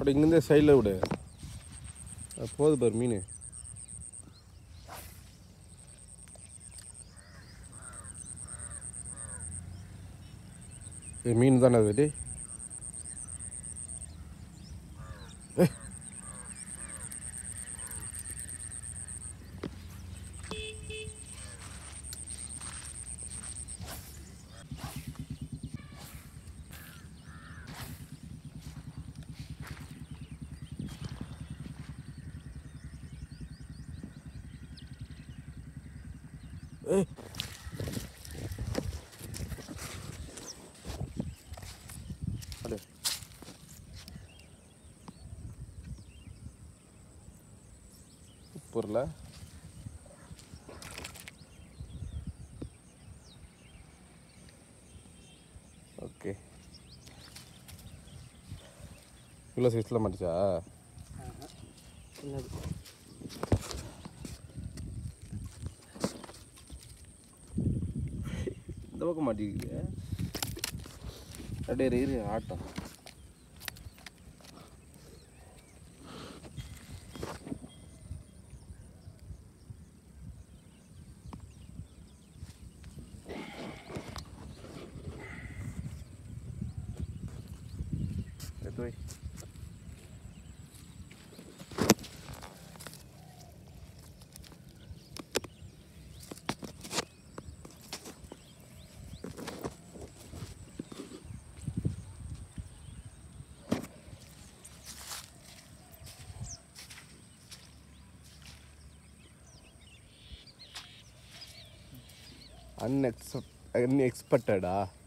அப்படி இங்கேருந்தே சைடில் விடு அது போகுது பாரு மீன் இது மீன் தானே அது டேய் ஏய். ஏய் அடு சூப்பர்ல ஓகே இவ்வளோ சைஸில் மாட்டுச்சா சின்னது இந்த பக்கம் மாட்டிருக்கு அப்படியே இரு, இரு ஆட்டம் எடுத்து வை அன்எக்ஸ்பெக்ட் அன்எக்ஸ்பெக்டடா